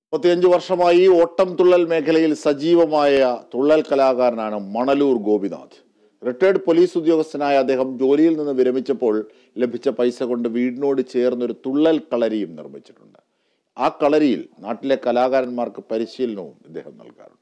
മുപ്പത്തിയഞ്ച് വർഷമായി ഓട്ടം തുള്ളൽ മേഖലയിൽ സജീവമായ തുള്ളൽ കലാകാരനാണ് മണലൂർ ഗോപിനാഥ് റിട്ടയർഡ് പോലീസ് ഉദ്യോഗസ്ഥനായ അദ്ദേഹം ജോലിയിൽ നിന്ന് വിരമിച്ചപ്പോൾ ലഭിച്ച പൈസ കൊണ്ട് വീടിനോട് ചേർന്നൊരു തുള്ളൽ കളരിയും നിർമ്മിച്ചിട്ടുണ്ട് ആ കളരിയിൽ നാട്ടിലെ കലാകാരന്മാർക്ക് പരിശീലനവും ഇദ്ദേഹം നൽകാറുണ്ട്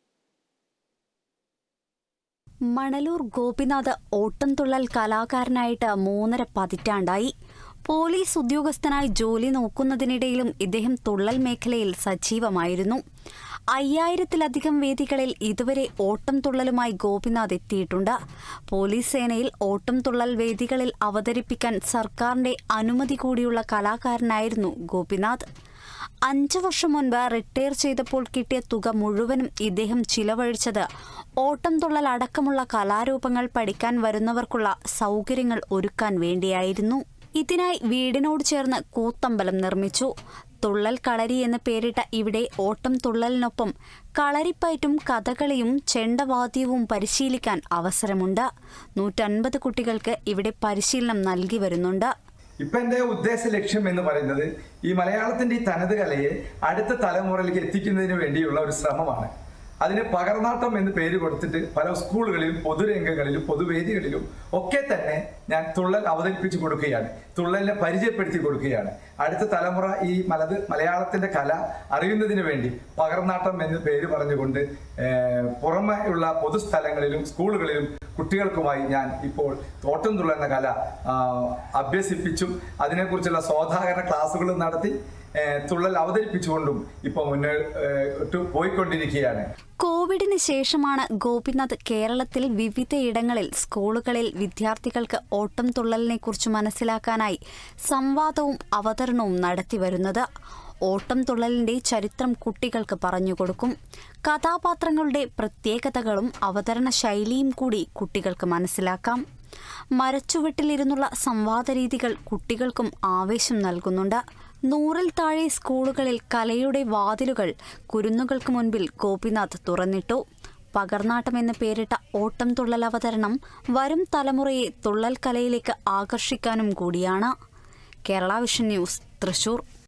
മണലൂർ ഗോപിനാഥ് ഓട്ടംതുള്ളൽ കലാകാരനായിട്ട് മൂന്നര പതിറ്റാണ്ടായി പോലീസ് ഉദ്യോഗസ്ഥനായി ജോലി നോക്കുന്നതിനിടയിലും ഇദ്ദേഹം തുള്ളൽ മേഖലയിൽ സജീവമായിരുന്നു അയ്യായിരത്തിലധികം വേദികളിൽ ഇതുവരെ ഓട്ടം തുള്ളലുമായി ഗോപിനാഥ് എത്തിയിട്ടുണ്ട് പോലീസ് സേനയിൽ ഓട്ടം തുള്ളൽ വേദികളിൽ അവതരിപ്പിക്കാൻ സർക്കാരിന്റെ അനുമതി കൂടിയുള്ള കലാകാരനായിരുന്നു ഗോപിനാഥ് അഞ്ചു വർഷം മുൻപ് റിട്ടയർ ചെയ്തപ്പോൾ കിട്ടിയ തുക മുഴുവനും ഇദ്ദേഹം ചിലവഴിച്ചത് ഓട്ടം തുള്ളൽ അടക്കമുള്ള കലാരൂപങ്ങൾ പഠിക്കാൻ വരുന്നവർക്കുള്ള സൗകര്യങ്ങൾ ഒരുക്കാൻ വേണ്ടിയായിരുന്നു ഇതിനായി വീടിനോട് ചേർന്ന് കൂത്തമ്പലം നിർമ്മിച്ചു തുള്ളൽ കളരി എന്ന് പേരിട്ട ഇവിടെ ഓട്ടം തുള്ളലിനൊപ്പം കളരിപ്പയറ്റും കഥകളിയും ചെണ്ടവാദ്യവും പരിശീലിക്കാൻ അവസരമുണ്ട് നൂറ്റൻപത് കുട്ടികൾക്ക് ഇവിടെ പരിശീലനം നൽകി വരുന്നുണ്ട് ഇപ്പൊ എന്റെ ഉദ്ദേശ ലക്ഷ്യം എന്ന് പറയുന്നത് ഈ മലയാളത്തിന്റെ ഈ തനത് കലയെ അടുത്ത തലമുറയിലേക്ക് എത്തിക്കുന്നതിന് വേണ്ടിയുള്ള ഒരു ശ്രമമാണ് അതിന് പകർനാട്ടം എന്ന് പേര് കൊടുത്തിട്ട് പല സ്കൂളുകളിലും പൊതുരംഗങ്ങളിലും പൊതുവേദികളിലും ഒക്കെ തന്നെ ഞാൻ തുള്ളൽ അവതരിപ്പിച്ചു കൊടുക്കുകയാണ് തുള്ളലിനെ പരിചയപ്പെടുത്തി കൊടുക്കുകയാണ് അടുത്ത തലമുറ ഈ മലത് മലയാളത്തിന്റെ കല അറിയുന്നതിന് വേണ്ടി പകർനാട്ടം എന്ന് പേര് പറഞ്ഞുകൊണ്ട് ഏർ, പുറമെ ഉള്ള പൊതുസ്ഥലങ്ങളിലും സ്കൂളുകളിലും കുട്ടികൾക്കുമായി ഞാൻ ഇപ്പോൾ തോട്ടം തുള്ളുന്ന കല ആ, അഭ്യസിപ്പിച്ചും അതിനെക്കുറിച്ചുള്ള സ്വാധാരണ ക്ലാസ്സുകളും നടത്തി ഏർ, തുള്ളൽ അവതരിപ്പിച്ചുകൊണ്ടും ഇപ്പോൾ മുന്നോട്ട് പോയിക്കൊണ്ടിരിക്കുകയാണ് കോവിഡിന് ശേഷമാണ് ഗോപിനാഥ് കേരളത്തിൽ വിവിധയിടങ്ങളിൽ സ്കൂളുകളിൽ വിദ്യാർത്ഥികൾക്ക് ഓട്ടം തുള്ളലിനെക്കുറിച്ച് മനസ്സിലാക്കാനായി സംവാദവും അവതരണവും നടത്തിവരുന്നത് ഓട്ടം തുള്ളലിന്റെ ചരിത്രം കുട്ടികൾക്ക് പറഞ്ഞുകൊടുക്കും കഥാപാത്രങ്ങളുടെ പ്രത്യേകതകളും അവതരണ ശൈലിയും കൂടി കുട്ടികൾക്ക് മനസ്സിലാക്കാം മരച്ചുവട്ടിലിരുന്നുള്ള സംവാദ രീതികൾ കുട്ടികൾക്കും ആവേശം നൽകുന്നുണ്ട് നൂറിൽ താഴെ സ്കൂളുകളിൽ കലയുടെ വാതിലുകൾ കുരുന്നുകൾക്ക് മുൻപിൽ ഗോപിനാഥ് തുറന്നിട്ടു പകർനാട്ടം എന്ന് പേരിട്ട ഓട്ടം തുള്ളൽ അവതരണം വരും തലമുറയെ തുള്ളൽ കലയിലേക്ക് ആകർഷിക്കാനും കൂടിയാണ് കേരള വിഷൻ ന്യൂസ് തൃശൂർ